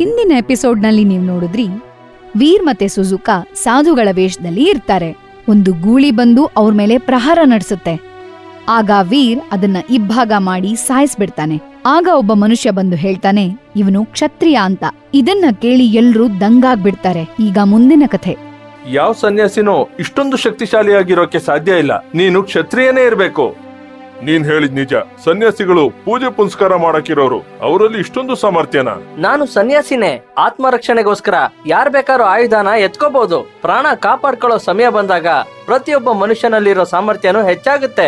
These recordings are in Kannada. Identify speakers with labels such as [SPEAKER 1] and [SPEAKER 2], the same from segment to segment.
[SPEAKER 1] ಹಿಂದಿನ ಎಪಿಸೋಡ್ನಲ್ಲಿ ನೀವು ನೋಡಿದ್ರಿ ವೀರ್ ಮತ್ತೆ ಸುಜುಕಾ ಸಾಧುಗಳ ವೇಷದಲ್ಲಿ ಇರ್ತಾರೆ ಒಂದು ಗೂಳಿ ಬಂದು ಅವ್ರ ಮೇಲೆ ಪ್ರಹಾರ ನಡೆಸುತ್ತೆ ಆಗ ವೀರ್ ಅದನ್ನ ಇಬ್ಬಾಗ ಮಾಡಿ ಸಾಯಿಸ್ಬಿಡ್ತಾನೆ ಆಗ ಒಬ್ಬ ಮನುಷ್ಯ ಬಂದು ಹೇಳ್ತಾನೆ ಇವನು ಕ್ಷತ್ರಿಯ ಅಂತ ಇದನ್ನ ಕೇಳಿ ಎಲ್ರೂ ದಂಗಾಗ್ಬಿಡ್ತಾರೆ ಈಗ ಮುಂದಿನ ಕಥೆ
[SPEAKER 2] ಯಾವ ಸನ್ಯಾಸಿನೂ ಇಷ್ಟೊಂದು ಶಕ್ತಿಶಾಲಿಯಾಗಿರೋಕೆ ಸಾಧ್ಯ ಇಲ್ಲ ನೀನು ಕ್ಷತ್ರಿಯನೇ ಇರ್ಬೇಕು ನೀನ್ ಹೇಳಿದ್ ನಿಜ ಸನ್ಯಾಸಿಗಳು ಪೂಜೆ ಪುನಸ್ಕಾರ ಮಾಡಕ್ಕಿರೋರು ಅವರಲ್ಲಿ ಇಷ್ಟೊಂದು ಸಾಮರ್ಥ್ಯನ
[SPEAKER 3] ನಾನು ಸನ್ಯಾಸಿನೇ ಆತ್ಮರಕ್ಷಣೆಗೋಸ್ಕರ ಯಾರ್ ಬೇಕಾದ್ರೂ ಆಯುಧನ ಎತ್ಕೋಬಹುದು ಪ್ರಾಣ ಕಾಪಾಡ್ಕೊಳ್ಳೋ ಸಮಯ ಬಂದಾಗ ಪ್ರತಿಯೊಬ್ಬ ಮನುಷ್ಯನಲ್ಲಿರೋ ಸಾಮರ್ಥ್ಯನೂ ಹೆಚ್ಚಾಗುತ್ತೆ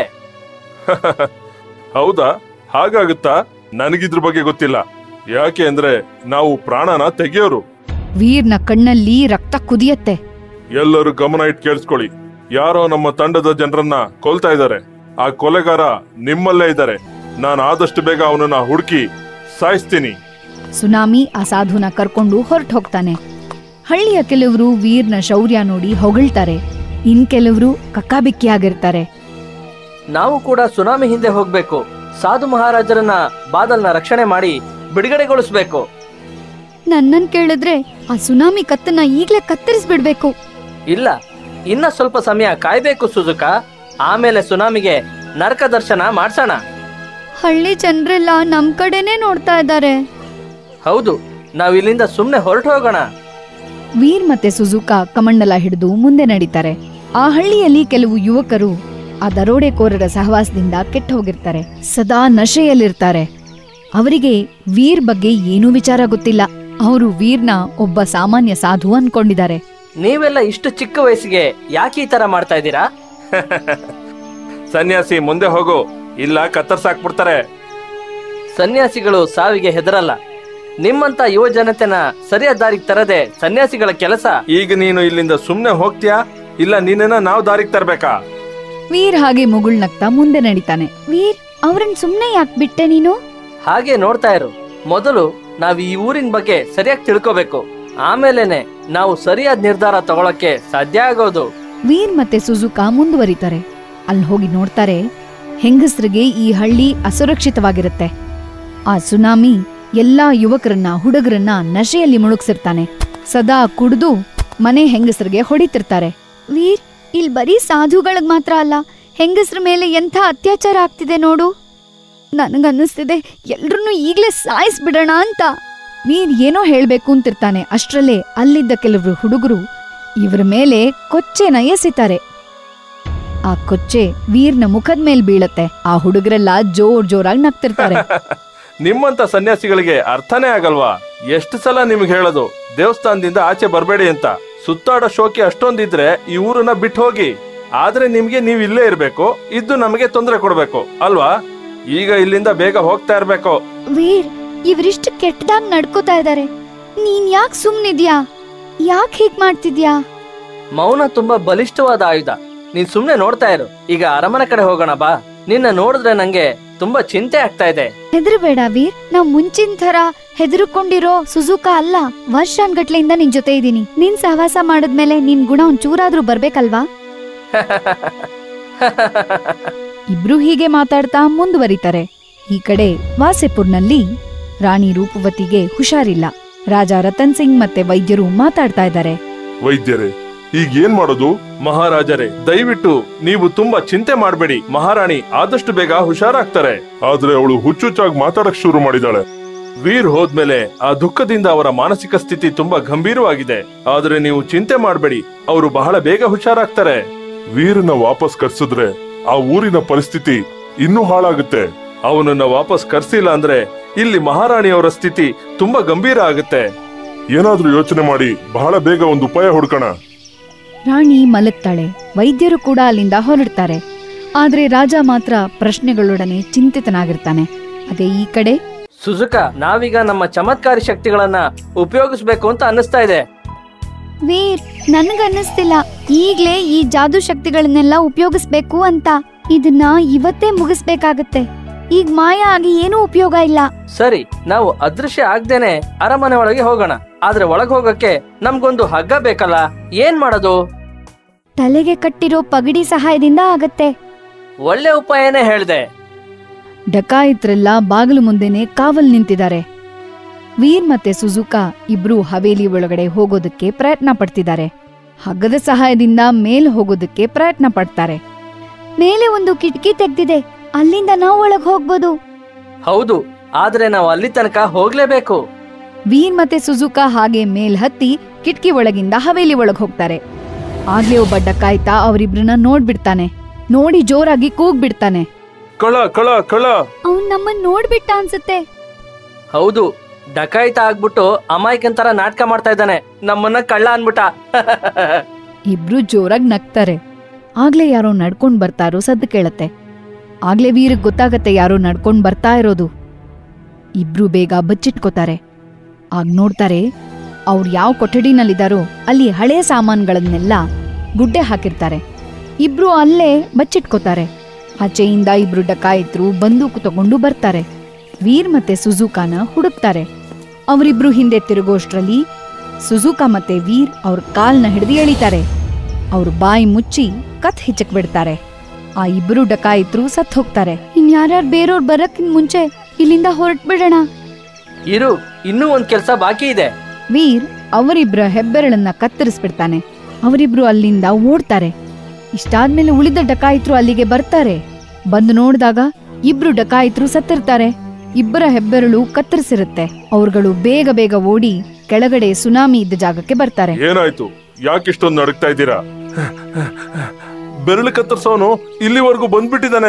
[SPEAKER 2] ಹೌದಾ ಹಾಗಾಗುತ್ತಾ ನನಗಿದ್ರ ಬಗ್ಗೆ ಗೊತ್ತಿಲ್ಲ ಯಾಕೆ ಅಂದ್ರೆ ನಾವು ಪ್ರಾಣನ ತೆಗೆಯೋರು
[SPEAKER 1] ವೀರ್ನ ಕಣ್ಣಲ್ಲಿ ರಕ್ತ ಕುದಿಯತ್ತೆ
[SPEAKER 2] ಎಲ್ಲರೂ ಗಮನ ಇಟ್ಟು ಕೇಳಿಸ್ಕೊಳ್ಳಿ ಯಾರೋ ನಮ್ಮ ತಂಡದ ಜನರನ್ನ ಕೊಲ್ತಾ ಇದ್ದಾರೆ ಆ ಕೊಲೆಗಾರ ನಿಮ್ಮಲ್ಲೇ ಇದ್ದಾರೆ ನಾನು ಆದಷ್ಟು ಬೇಗ ಅವನನ್ನ ಹುಡುಕಿ ಸಾಯಿಸ್ತೀನಿ
[SPEAKER 1] ಸುನಾಮಿ ಆ ಸಾಧುನ ಕರ್ಕೊಂಡು ಹೊರಟು ಹೋಗ್ತಾನೆ ಹಳ್ಳಿಯ ಕೆಲವರು ವೀರ್ನ ಶೌರ್ಯ ನೋಡಿ ಹೊಗಳ್ತಾರೆ ಇನ್ ಕೆಲವರು ಕಕ್ಕಾಬಿಕ್ಕಿಯಾಗಿರ್ತಾರೆ
[SPEAKER 3] ನಾವು ಕೂಡ ಸುನಾಮಿ ಹಿಂದೆ ಹೋಗ್ಬೇಕು ಸಾಧು ಮಹಾರಾಜರನ್ನ ಬಾದಲ್ನ ರಕ್ಷಣೆ ಮಾಡಿ ಬಿಡುಗಡೆಗೊಳಿಸ್ಬೇಕು
[SPEAKER 1] ನನ್ನನ್ ಕೇಳಿದ್ರೆ ಆ ಸುನಾಮಿ ಕತ್ತನ್ನ ಈಗ್ಲೇ ಕತ್ತರಿಸ್ಬಿಡ್ಬೇಕು
[SPEAKER 3] ಇಲ್ಲ ಇನ್ನ ಸ್ವಲ್ಪ ಸಮಯ ಕಾಯ್ಬೇಕು ಸುಜುಕ ಆಮೇಲೆ ಸುನಾಮಿಗೆ ನರಕ ದರ್ಶನ ಮಾಡ್ಸೋಣ
[SPEAKER 1] ಹಳ್ಳಿ ಜನರೆಲ್ಲ ನಮ್ ಕಡೆನೇ ನೋಡ್ತಾ ಇದ್ದಾರೆ
[SPEAKER 3] ಹೌದು ನಾವ್ ಇಲ್ಲಿಂದ ಸುಮ್ನೆ ಹೊರಟು ಹೋಗೋಣ
[SPEAKER 1] ವೀರ್ ಮತ್ತೆ ಸುಜುಕಾ ಕಮಂಡಲ ಹಿಡಿದು ಮುಂದೆ ನಡೀತಾರೆ ಆ ಹಳ್ಳಿಯಲ್ಲಿ ಕೆಲವು ಯುವಕರು ಆ ದರೋಡೆಕೋರರ ಸಹವಾಸದಿಂದ ಕೆಟ್ಟ ಹೋಗಿರ್ತಾರೆ ಸದಾ ನಶೆಯಲ್ಲಿರ್ತಾರೆ ಅವರಿಗೆ ವೀರ್ ಬಗ್ಗೆ ಏನೂ ವಿಚಾರ ಗೊತ್ತಿಲ್ಲ ಅವರು ವೀರ್ನ ಒಬ್ಬ ಸಾಮಾನ್ಯ ಸಾಧು ಅನ್ಕೊಂಡಿದ್ದಾರೆ
[SPEAKER 3] ನೀವೆಲ್ಲ ಇಷ್ಟು ಚಿಕ್ಕ ವಯಸ್ಸಿಗೆ ಯಾಕೆ ಈ ತರ ಮಾಡ್ತಾ ಇದ್ದೀರಾ
[SPEAKER 2] ಸನ್ಯಾಸಿ ಮುಂದೆ ಹೋಗು ಇಲ್ಲ ಕತ್ತರ್ಸಾಕ್ಬಿಡ್ತಾರೆ
[SPEAKER 3] ಸನ್ಯಾಸಿಗಳು ಸಾವಿಗೆ ಹೆದರಲ್ಲ ನಿಮ್ಮಂತ ಯುವ ಜನತೆನ ಸರಿಯಾದ ದಾರಿಗೆ ತರದೆ ಸನ್ಯಾಸಿಗಳ ಕೆಲಸ
[SPEAKER 2] ಈಗ ನೀನು ಇಲ್ಲಿಂದ ಸುಮ್ನೆ ಹೋಗ್ತೀಯಾ ಇಲ್ಲ ನಿನ್ನ ನಾವು ದಾರಿಗೆ ತರ್ಬೇಕಾ
[SPEAKER 1] ವೀರ್ ಹಾಗೆ ಮುಗುಳ್ನಗ್ತಾ ಮುಂದೆ ನಡೀತಾನೆ ವೀರ್ ಅವ್ರನ್ ಸುಮ್ನೆ ಯಾಕೆ ಬಿಟ್ಟೆ ನೀನು
[SPEAKER 3] ಹಾಗೆ ನೋಡ್ತಾ ಇರು ಮೊದಲು ನಾವ್ ಈ ಊರಿನ ಬಗ್ಗೆ ಸರಿಯಾಗಿ ತಿಳ್ಕೋಬೇಕು ಆಮೇಲೆನೆ ನಾವು ಸರಿಯಾದ ನಿರ್ಧಾರ ತಗೊಳಕ್ಕೆ ಸಾಧ್ಯ ಆಗೋದು
[SPEAKER 1] ವೀರ್ ಮತ್ತೆ ಸುಜುಕಾ ಮುಂದುವರಿತಾರೆ ಅಲ್ಲಿ ಹೋಗಿ ನೋಡ್ತಾರೆ ಹೆಂಗಸ್ರಿಗೆ ಈ ಹಳ್ಳಿ ಅಸುರಕ್ಷಿತವಾಗಿರುತ್ತೆ ಆ ಸುನಾಮಿ ಎಲ್ಲಾ ಯುವಕರನ್ನ ಹುಡುಗರನ್ನ ನಶೆಯಲ್ಲಿ ಮುಳುಗ್ಸಿರ್ತಾನೆ ಸದಾ ಕುಡ್ದು ಮನೆ ಹೆಂಗಸರಿಗೆ ಹೊಡಿತಿರ್ತಾರೆ ವೀರ್ ಇಲ್ ಬರೀ ಸಾಧುಗಳಗ್ ಮಾತ್ರ ಅಲ್ಲ ಹೆಂಗಸ್ರ ಮೇಲೆ ಎಂಥ ಅತ್ಯಾಚಾರ ಆಗ್ತಿದೆ ನೋಡು ನನಗನ್ನಿಸ್ತಿದೆ ಎಲ್ರನ್ನೂ ಈಗ್ಲೇ ಸಾಯಿಸ್ಬಿಡೋಣ ಅಂತ ವೀರ್ ಏನೋ ಹೇಳ್ಬೇಕು ಅಂತಿರ್ತಾನೆ ಅಷ್ಟ್ರಲ್ಲೇ ಅಲ್ಲಿದ್ದ ಕೆಲವರು ಹುಡುಗರು ಇವರ ಮೇಲೆ ಕೊಚ್ಚೆನ ಎಸಿತಾರೆ ಆ ಕೊಚ್ಚೆ ವೀರ್ನ ಮುಖದ ಮೇಲ್ ಬೀಳತ್ತೆ ಆ ಹುಡುಗರೆಲ್ಲ ಜೋರ್ ಜೋರಾಗಿ ನಗ್ತಿರ್ತಾರೆ
[SPEAKER 2] ನಿಮ್ಮಂತ ಸನ್ಯಾಸಿಗಳಿಗೆ ಅರ್ಥನೇ ಆಗಲ್ವಾ ಎಷ್ಟು ಸಲ ನಿಮ್ಗೆ ಹೇಳೋದು ದೇವಸ್ಥಾನದಿಂದ ಆಚೆ ಬರಬೇಡಿ ಅಂತ ಸುತ್ತಾಡೋ ಶೋಕಿ ಅಷ್ಟೊಂದಿದ್ರೆ ಈ ಊರನ್ನ ಬಿಟ್ಟು ಹೋಗಿ ಆದ್ರೆ ನಿಮ್ಗೆ ನೀವ್ ಇಲ್ಲೇ ಇರ್ಬೇಕು ಇದ್ದು ನಮಗೆ ತೊಂದರೆ ಕೊಡ್ಬೇಕು ಅಲ್ವಾ ಈಗ ಇಲ್ಲಿಂದ ಬೇಗ ಹೋಗ್ತಾ ಇರ್ಬೇಕು
[SPEAKER 1] ವೀರ್ ಇವರಿಷ್ಟು ಕೆಟ್ಟದಾಗ್ ನಡ್ಕೋತಾ ಇದಾರೆ ನೀನ್ ಯಾಕ್ ಸುಮ್ನಿದ್ಯಾ ಯಾಕ್ ಹೀಗ್ ಮಾಡ್ತಿದ್ಯಾ
[SPEAKER 3] ಮೌನ ತುಂಬಾ ಬಲಿಷ್ಠವಾದ ಆಯುಧ ನೀನ್ ಸುಮ್ನೆ ನೋಡ್ತಾ ಇರು ಈಗ ಅರಮನೆ ಕಡೆ ಹೋಗೋಣ ಬಾ ನಿನ್ನ ನೋಡಿದ್ರೆ ನಂಗೆ ತುಂಬಾ ಚಿಂತೆ ಆಗ್ತಾ ಇದೆ
[SPEAKER 1] ಹೆದರ್ಬೇಡ ವೀರ್ ನಾವ್ ಮುಂಚಿನ ತರ ಹೆದರ್ಕೊಂಡಿರೋ ಸುಜುಕ ಅಲ್ಲ ವರ್ಷಾನ್ಗಟ್ಲೆಯಿಂದ ನಿನ್ ಜೊತೆ ಇದೀನಿ ನಿನ್ ಸಹವಾಸ ಮಾಡಿದ್ಮೇಲೆ ನಿನ್ ಗುಣ ಒಂಚೂರಾದ್ರೂ ಬರ್ಬೇಕಲ್ವಾ ಇಬ್ರು ಹೀಗೆ ಮಾತಾಡ್ತಾ ಮುಂದುವರಿತಾರೆ ಈ ಕಡೆ ವಾಸೆಪುರ್ನಲ್ಲಿ ರಾಣಿ ರೂಪವತಿಗೆ ಹುಷಾರಿಲ್ಲ ರಾಜ ರತನ್ ಸಿಂಗ್ ಮತ್ತೆ ವೈದ್ಯರು ಮಾತಾಡ್ತಾ ಇದ್ದಾರೆ
[SPEAKER 2] ವೈದ್ಯರೇ ಈಗ ಏನ್ ಮಾಡೋದು ಮಹಾರಾಜರೇ ದಯವಿಟ್ಟು ನೀವು ತುಂಬಾ ಚಿಂತೆ ಮಾಡಬೇಡಿ ಮಹಾರಾಣಿ ಆದಷ್ಟು ಬೇಗ ಹುಷಾರಾಗ್ತಾರೆ ಆದ್ರೆ ಅವಳು ಹುಚ್ಚುಚ್ಚಾಗಿ ಮಾತಾಡಕ್ ಶುರು ಮಾಡಿದಾಳೆ ವೀರ್ ಹೋದ್ಮೇಲೆ ಆ ದುಃಖದಿಂದ ಅವರ ಮಾನಸಿಕ ಸ್ಥಿತಿ ತುಂಬಾ ಗಂಭೀರವಾಗಿದೆ ಆದ್ರೆ ನೀವು ಚಿಂತೆ ಮಾಡಬೇಡಿ ಅವರು ಬಹಳ ಬೇಗ ಹುಷಾರಾಗ್ತಾರೆ
[SPEAKER 4] ವೀರನ ವಾಪಸ್ ಕರ್ಸಿದ್ರೆ ಆ ಊರಿನ ಪರಿಸ್ಥಿತಿ ಇನ್ನೂ ಹಾಳಾಗುತ್ತೆ
[SPEAKER 2] ಅವನನ್ನ ವಾಪಸ್ ಕರ್ಸಿಲ್ಲ ಅಂದ್ರೆ ಇಲ್ಲಿ ಮಹಾರಾಣಿಯವರ ಸ್ಥಿತಿ ತುಂಬಾ ಗಂಭೀರ ಆಗುತ್ತೆ
[SPEAKER 4] ಏನಾದ್ರೂ ಯೋಚನೆ ಮಾಡಿ ಬಹಳ ಬೇಗ ಒಂದು ಉಪಾಯ ಹುಡ್ಕೋಣ
[SPEAKER 1] ರಾಣಿ ಮಲಗ್ತಾಳೆ ವೈದ್ಯರು ಕೂಡ ಅಲ್ಲಿಂದ ಹೊರಡ್ತಾರೆ ಆದ್ರೆ ರಾಜ ಮಾತ್ರ ಪ್ರಶ್ನೆಗಳೊಡನೆ ಚಿಂತಿತನಾಗಿರ್ತಾನೆ ಅದೇ ಈ ಕಡೆ
[SPEAKER 3] ಸುಜುಕ ನಾವೀಗ ನಮ್ಮ ಚಮತ್ಕಾರಿ ಶಕ್ತಿಗಳನ್ನ ಉಪಯೋಗಿಸ್ಬೇಕು ಅಂತ ಅನ್ನಿಸ್ತಾ ಇದೆ
[SPEAKER 1] ವೀರ್ ನನ್ಗನ್ನಿಸ್ತಿಲ್ಲ ಈಗ್ಲೇ ಈ ಜಾದೂ ಶಕ್ತಿಗಳನ್ನೆಲ್ಲ ಉಪಯೋಗಿಸ್ಬೇಕು ಅಂತ ಇದನ್ನ ಇವತ್ತೇ ಮುಗಿಸ್ಬೇಕಾಗತ್ತೆ ಈಗ ಮಾಯ ಆಗಿ ಏನೂ ಉಪಯೋಗ ಇಲ್ಲ
[SPEAKER 3] ಸರಿ ನಾವು ಅದೃಶ್ಯ ಆಗ್ದೇನೆ ಅರಮನೆ ಒಳಗೆ ಹೋಗೋಣ ಆದ್ರೆ ಒಳಗ್ ಹೋಗಕ್ಕೆ ನಮ್ಗೊಂದು ಹಗ್ಗ ಬೇಕಲ್ಲ ಏನ್ ಮಾಡೋದು
[SPEAKER 1] ತಲೆಗೆ ಕಟ್ಟಿರೋ ಪಗಡಿ ಸಹಾಯದಿಂದ ಆಗತ್ತೆ
[SPEAKER 3] ಒಳ್ಳೆ ಉಪಾಯನೇ ಹೇಳ್ದೆ
[SPEAKER 1] ಡಕಾಯಿತ್ರೆಲ್ಲ ಬಾಗಿಲು ಮುಂದೆನೆ ಕಾವಲ್ ನಿಂತಿದ್ದಾರೆ ವೀರ್ ಮತ್ತೆ ಸುಜುಕಾ ಇಬ್ರು ಹವೇಲಿ ಒಳಗಡೆ ಹೋಗೋದಕ್ಕೆ ಪ್ರಯತ್ನ ಪಡ್ತಿದ್ದಾರೆ ಹಗ್ಗದ ಸಹಾಯದಿಂದ ಮೇಲ್ ಹೋಗೋದಕ್ಕೆ ಪ್ರಯತ್ನ ಪಡ್ತಾರೆ ಮೇಲೆ ಒಂದು ಕಿಟಕಿ ತೆಗ್ದಿದೆ ಅಲ್ಲಿಂದ ನಾವು ಒಳಗ್ ಹೋಗ್ಬೋದು
[SPEAKER 3] ಹೌದು ಆದ್ರೆ ನಾವು ಅಲ್ಲಿ ತನಕ ಹೋಗ್ಲೇಬೇಕು
[SPEAKER 1] ವೀರ್ ಮತ್ತೆ ಸುಜುಕಾ ಹಾಗೆ ಮೇಲ್ ಹತ್ತಿ ಕಿಟಕಿ ಒಳಗಿಂದ ಹವೇಲಿ ಒಳಗ್ ಹೋಗ್ತಾರೆ ಆಗ್ಲೇ ಒಬ್ಬ ಡಕಾಯ್ತ ಅವರಿಬ್ರನ್ನ ನೋಡ್ಬಿಡ್ತಾನೆ ನೋಡಿ ಜೋರಾಗಿ ಕೂಗ್ಬಿಡ್ತಾನೆ
[SPEAKER 2] ಕಳ ಕಳ ಕಳ
[SPEAKER 1] ಅವ್ನ್ ನಮ್ಮನ್ ನೋಡ್ಬಿಟ್ಟ ಅನ್ಸುತ್ತೆ
[SPEAKER 3] ಹೌದು ಡಕಾಯಿತ ಆಗ್ಬಿಟ್ಟು ಅಮಾಯಕನ್ ತರ ನಾಟಕ ಮಾಡ್ತಾ ಇದ್ದಾನೆ ನಮ್ಮನ್ನ ಕಳ್ಳ ಅನ್ಬಿಟ್ಟ
[SPEAKER 1] ಇಬ್ರು ಜೋರಾಗಿ ನಗ್ತಾರೆ ಆಗ್ಲೇ ಯಾರೋ ನಡ್ಕೊಂಡ್ ಬರ್ತಾರೋ ಸದ್ದು ಕೇಳತ್ತೆ ಆಗ್ಲೇ ವೀರಗ್ ಗೊತ್ತಾಗತ್ತೆ ಯಾರೋ ನಡ್ಕೊಂಡ್ ಬರ್ತಾ ಇರೋದು ಇಬ್ರು ಬೇಗ ಬಚ್ಚಿಟ್ಕೋತಾರೆ ಆಗ ನೋಡ್ತಾರೆ ಅವ್ರು ಯಾವ ಕೊಠಡಿನಲ್ಲಿದ್ದಾರೋ ಅಲ್ಲಿ ಹಳೆ ಸಾಮಾನ್ಗಳನ್ನೆಲ್ಲ ಗುಡ್ಡೆ ಹಾಕಿರ್ತಾರೆ ಇಬ್ರು ಅಲ್ಲೇ ಬಚ್ಚಿಟ್ಕೋತಾರೆ ಆಚೆಯಿಂದ ಇಬ್ರು ಡಕಾಯಿತ್ರು ಬಂದೂಕು ತಗೊಂಡು ಬರ್ತಾರೆ ವೀರ್ ಮತ್ತೆ ಸುಜುಕಾನ ಹುಡುಕ್ತಾರೆ ಅವರಿಬ್ರು ಹಿಂದೆ ತಿರುಗೋಷ್ಟ್ರಲ್ಲಿ ಸುಜುಕಾ ಮತ್ತೆ ವೀರ್ ಅವ್ರ ಕಾಲ್ನ ಹಿಡಿದು ಎಳಿತಾರೆ ಅವ್ರ ಬಾಯಿ ಮುಚ್ಚಿ ಕತ್ ಹಿಚ್ಚಕ್ ಬಿಡ್ತಾರೆ ಆ ಇಬ್ರು ಡಕಾಯಿತ್ರು ಸತ್ ಹೋಗ್ತಾರೆ ಇನ್ಯಾರ್ಯಾರು ಬೇರೆಯವ್ರು ಬರಕ್ಕಿನ್ ಮುಂಚೆ ಇಲ್ಲಿಂದ ಹೊರಟ್ಬಿಡೋಣ
[SPEAKER 3] ಇರು ಇನ್ನೂ ಒಂದ್ ಕೆಲ್ಸ ಬಾಕಿ ಇದೆ
[SPEAKER 1] ವೀರ್ ಅವರಿಬ್ರ ಹೆಬ್ಬೆರಳನ್ನ ಕತ್ತರಿಸ್ಬಿಡ್ತಾನೆ ಅವರಿಬ್ರು ಅಲ್ಲಿಂದ ಓಡ್ತಾರೆ ಇಷ್ಟಾದ್ಮೇಲೆ ಉಳಿದ ಡಕಾಯಿತ್ರು ಅಲ್ಲಿಗೆ ಬರ್ತಾರೆ ಬಂದು ನೋಡಿದಾಗ ಇಬ್ರು ಡಕಾಯಿತ್ರು ಸತ್ತಿರ್ತಾರೆ ಇಬ್ಬರ ಹೆಬ್ಬೆರಳು ಕತ್ತರಿಸಿರುತ್ತೆ ಅವ್ರುಗಳು ಬೇಗ ಬೇಗ ಓಡಿ ಕೆಳಗಡೆ ಸುನಾಮಿ ಇದ್ದ ಜಾಗಕ್ಕೆ ಬರ್ತಾರೆ
[SPEAKER 2] ಏನಾಯ್ತು ಯಾಕಿಷ್ಟೊಂದು ನಡುಕ್ತಾ ಇದ್ದೀರಾ ಬೆರಳು ಕತ್ತರ್ಸೋನು ಇಲ್ಲಿವರೆಗೂ ಬಂದ್ಬಿಟ್ಟಿದ್ದಾನೆ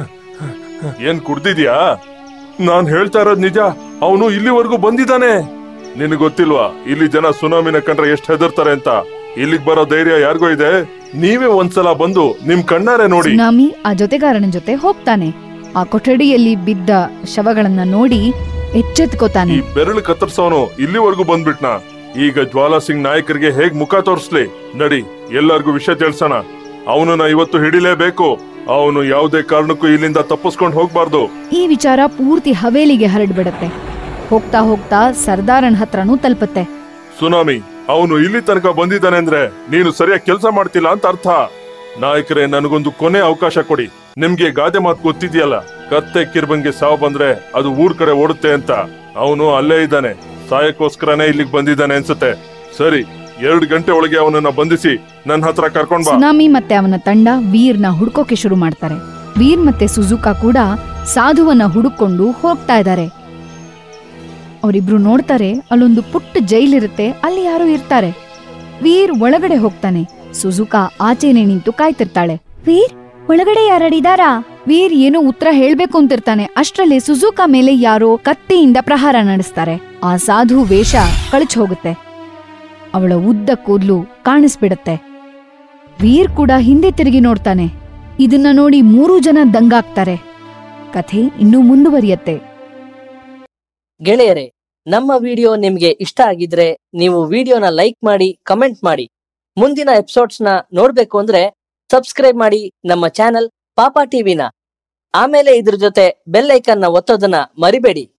[SPEAKER 2] ಏನ್ ಕುಡ್ದಿದ್ಯಾ ನಾನ್ ಹೇಳ್ತಾ ಇರೋದ್ ನಿಜ ಅವನು ಇಲ್ಲಿವರೆಗೂ ಬಂದಿದ್ದಾನೆ ನಿನಗ್ ಗೊತ್ತಿಲ್ವಾ ಇಲ್ಲಿ ಜನ ಸುನಾಮಿನ ಕಂಡ್ರೆ ಎಷ್ಟ್ ಹೆದರ್ತಾರೆ ಅಂತ ಇಲ್ಲಿಗ್ ಬರೋ ಧೈರ್ಯ ಯಾರಿಗೂ ಇದೆ ನೀವೇ ಒಂದ್ಸಲ ಬಂದು ನಿಮ್ ಕಣ್ಣಾರೆ ನೋಡಿ
[SPEAKER 1] ಸುನಾಮಿ ಆ ಜೊತೆಗಾರನ ಜೊತೆ ಹೋಗ್ತಾನೆ ಆ ಕೊಠಡಿಯಲ್ಲಿ ಬಿದ್ದ ಶವಗಳನ್ನ ನೋಡಿ ಎಚ್ಚೆತ್ಕೋತಾನೆ
[SPEAKER 2] ಈ ಬೆರಳು ಕತ್ತರ್ಸೋನು ಇಲ್ಲಿವರೆಗೂ ಬಂದ್ಬಿಟ್ನ ಈಗ ಜ್ವಾಲಾ ಸಿಂಗ್ ನಾಯಕರಿಗೆ ಹೇಗ್ ಮುಖ ತೋರಿಸ್ಲಿ ನಡಿ ಎಲ್ಲರಿಗೂ ವಿಷಯ ತಿಳಿಸೋಣ ಅವನನ್ನ ಇವತ್ತು ಹಿಡಿಲೇಬೇಕು ಅವನು ಯಾವುದೇ ಕಾರಣಕ್ಕೂ ಇಲ್ಲಿಂದ ತಪ್ಪಿಸ್ಕೊಂಡು ಹೋಗ್ಬಾರ್ದು
[SPEAKER 1] ಈ ವಿಚಾರ ಪೂರ್ತಿ ಹವೇಲಿಗೆ ಹರಡ್ಬಿಡತ್ತೆ ಹೋಗ್ತಾ ಹೋಗ್ತಾ ಸರ್ದಾರನ್ ಹತ್ರನೂ ತಲುಪತ್ತೆ
[SPEAKER 2] ಸುನಾಮಿ ಅವನು ಇಲ್ಲಿ ತನಕ ಬಂದಿದ್ದಾನೆ ಅಂದ್ರೆ ನೀನು ಸರಿಯಾಗಿ ಕೆಲಸ ಮಾಡ್ತಿಲ್ಲ ಅಂತ ಅರ್ಥ ನಾಯಕರೇ ನನಗೊಂದು ಕೊನೆ ಅವಕಾಶ ಕೊಡಿ ನಿಮ್ಗೆ ಗಾದೆ ಮಾತು ಗೊತ್ತಿದ್ಯಲ್ಲ ಕತ್ತೆ ಕಿರ್ಬಂಗೆ ಸಾವು ಬಂದ್ರೆ ಅದು ಊರ್ ಕಡೆ ಓಡುತ್ತೆ ಅಂತ ಅವನು ಅಲ್ಲೇ ಇದ್ದಾನೆ ಸಾಯಕ್ಕೋಸ್ಕರನೇ ಇಲ್ಲಿಗೆ ಬಂದಿದ್ದಾನೆ ಅನ್ಸುತ್ತೆ ಸರಿ ಎರಡು ಗಂಟೆ ಒಳಗೆ ಅವನನ್ನ ಬಂಧಿಸಿ ನನ್ನ ಹತ್ರ ಕರ್ಕೊಂಡ್ ಬಾ
[SPEAKER 1] ಸುನಾಮಿ ಮತ್ತೆ ಅವನ ತಂಡ ವೀರ್ನ ಹುಡ್ಕೋಕೆ ಶುರು ಮಾಡ್ತಾರೆ ವೀರ್ ಮತ್ತೆ ಸುಜುಕಾ ಕೂಡ ಸಾಧುವನ್ನ ಹುಡುಕೊಂಡು ಹೋಗ್ತಾ ಇದ್ದಾರೆ ಅವರಿಬ್ರು ನೋಡ್ತಾರೆ ಅಲ್ಲೊಂದು ಪುಟ್ಟ ಜೈಲಿರುತ್ತೆ ಅಲ್ಲಿ ಯಾರೋ ಇರ್ತಾರೆ ವೀರ್ ಒಳಗಡೆ ಹೋಗ್ತಾನೆ ಸುಜುಕಾ ಆಚೆನೆ ನಿಂತು ಕಾಯ್ತಿರ್ತಾಳೆ ವೀರ್ ಒಳಗಡೆ ಯಾರಡಿದಾರಾ ವೀರ್ ಏನೋ ಉತ್ತರ ಹೇಳ್ಬೇಕು ಅಂತಿರ್ತಾನೆ ಅಷ್ಟ್ರಲ್ಲಿ ಸುಜುಕಾ ಮೇಲೆ ಯಾರೋ ಕತ್ತಿಯಿಂದ ಪ್ರಹಾರ ನಡೆಸ್ತಾರೆ ಆ ಸಾಧು ವೇಷ ಕಳಚ್ ಹೋಗುತ್ತೆ ಅವಳ ಉದ್ದ ಕೂದ್ಲು ಕಾಣಿಸ್ಬಿಡತ್ತೆ ವೀರ್ ಕೂಡ ಹಿಂದೆ ತಿರುಗಿ ನೋಡ್ತಾನೆ ಇದನ್ನ ನೋಡಿ ಮೂರೂ ಜನ ದಂಗಾಗ್ತಾರೆ ಕಥೆ ಇನ್ನೂ ಮುಂದುವರಿಯತ್ತೆ
[SPEAKER 3] ಗೆಳೆಯರೇ ನಮ್ಮ ವಿಡಿಯೋ ನಿಮ್ಗೆ ಇಷ್ಟ ಆಗಿದ್ರೆ ನೀವು ವಿಡಿಯೋನ ಲೈಕ್ ಮಾಡಿ ಕಮೆಂಟ್ ಮಾಡಿ ಮುಂದಿನ ಎಪಿಸೋಡ್ಸ್ನ ನೋಡ್ಬೇಕು ಅಂದ್ರೆ ಸಬ್ಸ್ಕ್ರೈಬ್ ಮಾಡಿ ನಮ್ಮ ಚಾನೆಲ್ ಪಾಪಾ ಟಿವಿನ ಆಮೇಲೆ ಇದ್ರ ಜೊತೆ ಬೆಲ್ ಐಕನ್ನ ಒತ್ತೋದನ್ನ ಮರಿಬೇಡಿ